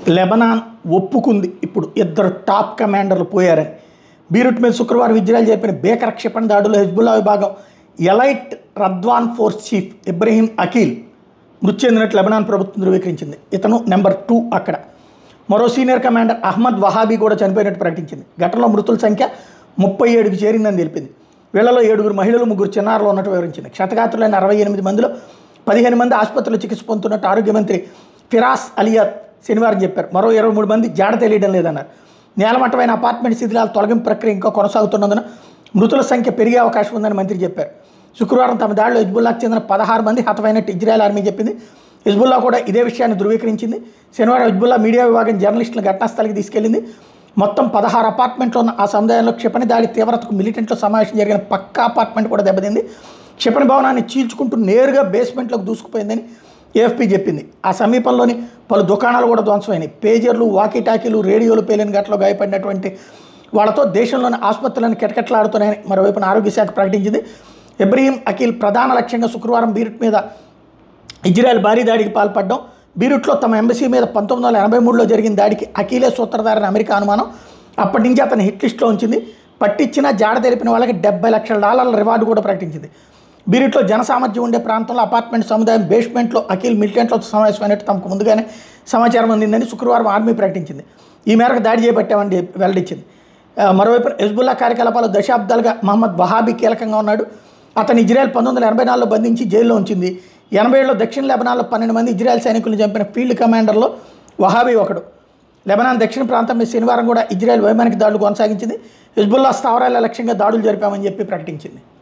Lebanon ఒప్పుకుంది ఇప్పుడు ఇద్దరు టాప్ కమాండర్లు పోయారని బీరుట్ మీద శుక్రవారం ఇజ్రాయెల్ చెప్పిన బేకర క్షిపణి దాడులో హెజ్బుల్లా విభాగం elite Radwan force chief Ibrahim Aqil మృతి చెందినట్లు లెబనాన్ ప్రభుత్వం ధృవీకరించింది ఇతను నెంబర్ టూ అక్కడ మరో సీనియర్ కమాండర్ అహ్మద్ వహాబీ కూడా చనిపోయినట్టు ప్రకటించింది ఘటనలో మృతుల సంఖ్య ముప్పై ఏడుకి చేరిందని తెలిపింది వీళ్లలో ఏడుగురు మహిళలు ముగ్గురు చిన్నారులు ఉన్నట్టు వివరించింది క్షతగాత్రులైన అరవై ఎనిమిది మందిలో పదిహేను మంది ఆసుపత్రిలో చికిత్స పొందుతున్నట్టు ఆరోగ్య మంత్రి ఫిరాస్ అలియాద్ శనివారం చెప్పారు మరో ఇరవై మూడు మంది జాడ తెలియడం లేదన్నారు నేలమట్టమైన అపార్ట్మెంట్ శిథిలాల తొలగింపు ప్రక్రియ ఇంకా కొనసాగుతున్నందున మృతుల సంఖ్య పెరిగే అవకాశం ఉందని మంత్రి చెప్పారు శుక్రవారం తమ దాడిలో హిజ్బుల్లాకు చెందిన పదహారు మంది హతమైనట్టు ఇజ్రాయెల్ ఆర్మీ చెప్పింది హిజ్బుల్లా కూడా ఇదే విషయాన్ని ధృవీకరించింది శనివారం హిజ్బుల్లా మీడియా విభాగం జర్నలిస్టులను ఘటనాస్థలికి తీసుకెళ్లింది మొత్తం పదహారు అపార్ట్మెంట్లో ఉన్న ఆ సముదాయంలో క్షిపణి దాడి తీవ్రతకు మిలిటెంట్లో సమావేశం జరిగిన పక్క అపార్ట్మెంట్ కూడా దెబ్బతింది క్షిపణి భవనాన్ని చీల్చుకుంటూ నేరుగా బేస్మెంట్లోకి దూసుకుపోయిందని ఏఎఫ్పీ చెప్పింది ఆ సమీపంలోని పలు దుకాణాలు కూడా ధ్వంసమైనాయి పేజర్లు వాకీ టాకీలు రేడియోలు పేలిన ఘటనలో గాయపడినటువంటి వాళ్ళతో దేశంలోని ఆసుపత్రులను కిటకిటలాడుతున్నాయని మరోవైపున ఆరోగ్య శాఖ ప్రకటించింది ఇబ్రహీం అఖిల్ ప్రధాన లక్ష్యంగా శుక్రవారం బీరుట్ మీద ఇజ్రాయెల్ భారీ దాడికి పాల్పడడం బీరుట్లో తమ ఎంబసీ మీద పంతొమ్మిది వందల ఎనభై మూడులో జరిగిన దాడికి అఖిలే సూత్రధారని అమెరికా అనుమానం అప్పటి నుంచి అతను హిట్ లిస్ట్లో ఉంచింది పట్టించిన జాడ తెలిపిన వాళ్ళకి డెబ్బై లక్షల డాలర్ల రివార్డు కూడా ప్రకటించింది బీరుట్లో జనసామర్థ్యం ఉండే ప్రాంతంలో అపార్ట్మెంట్ సముదాయం బేస్మెంట్లో అఖిల్ మిలిటెంట్లో సమావేశమైనట్టు తమకు ముందుగానే సమాచారం అందిందని శుక్రవారం ఆర్మీ ప్రకటించింది ఈ మేరకు దాడి చేపట్టామని వెల్లడించింది ఆ, మరోవైపు హెజ్బుల్లా కార్యకలాపాలు దశాబ్దాలుగా మహమ్మద్ వహాబీ కీలకంగా ఉన్నాడు అతను ఇజ్రాయెల్ పంతొమ్మిది వందల ఎనభై నాలుగులో బంధించి జైల్లో ఉంచింది ఎనభై ఏడులో దక్షిణ లెబనాన్లో పన్నెండు మంది ఇజ్రాయెల్ సైనికులను చంపిన ఫీల్డ్ కమాండర్లో వహాబీ ఒకడు లెబనాన్ దక్షిణ ప్రాంతం మీద శనివారం కూడా ఇజ్రాయెల్ వైమానిక దాడులు కొనసాగించింది హిజ్బుల్లా స్థావరాల లక్ష్యంగా దాడులు జరిపామని చెప్పి ప్రకటించింది